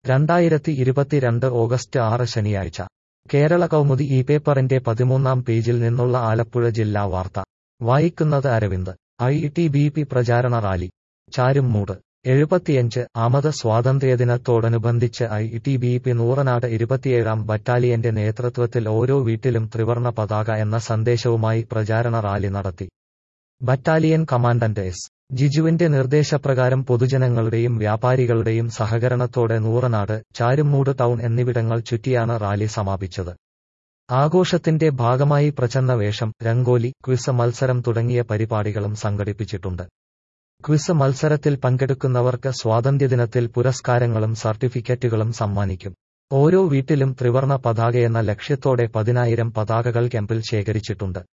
രണ്ടായിരത്തി ഇരുപത്തിരണ്ട് ഓഗസ്റ്റ് ആറ് ശനിയാഴ്ച കേരള കൗമുദി ഈ പേപ്പറിന്റെ പതിമൂന്നാം പേജിൽ നിന്നുള്ള ആലപ്പുഴ ജില്ലാ വാർത്ത വായിക്കുന്നത് Aravind I T B P പ്രചാരണ റാലി ചാരുംമൂട് എഴുപത്തിയഞ്ച് ആമത് സ്വാതന്ത്ര്യദിനത്തോടനുബന്ധിച്ച് I T B P Nooranad ഇരുപത്തിയേഴാം ബറ്റാലിയന്റെ നേതൃത്വത്തിൽ ഓരോ വീട്ടിലും ത്രിവർണ പതാക എന്ന സന്ദേശവുമായി പ്രചാരണ റാലി നടത്തി ബറ്റാലിയൻ കമാൻഡന്റ് എസ് ജിജുവിന്റെ നിർദ്ദേശപ്രകാരം പൊതുജനങ്ങളുടെയും വ്യാപാരികളുടെയും സഹകരണത്തോടെ നൂറനാട് ചാരുംമൂട് ടൗൺ എന്നിവിടങ്ങൾ ചുറ്റിയാണ് റാലി സമാപിച്ചത് ആഘോഷത്തിന്റെ ഭാഗമായി പ്രചന്ന വേഷം രംഗോലി ക്വിസ് മത്സരം തുടങ്ങിയ പരിപാടികളും സംഘടിപ്പിച്ചിട്ടുണ്ട് ക്വിസ് മത്സരത്തിൽ പങ്കെടുക്കുന്നവർക്ക് സ്വാതന്ത്ര്യദിനത്തിൽ പുരസ്കാരങ്ങളും സർട്ടിഫിക്കറ്റുകളും സമ്മാനിക്കും ഓരോ വീട്ടിലും ത്രിവർണ പതാകയെന്ന ലക്ഷ്യത്തോടെ പതിനായിരം പതാകകൾ ക്യാമ്പിൽ ശേഖരിച്ചിട്ടുണ്ട്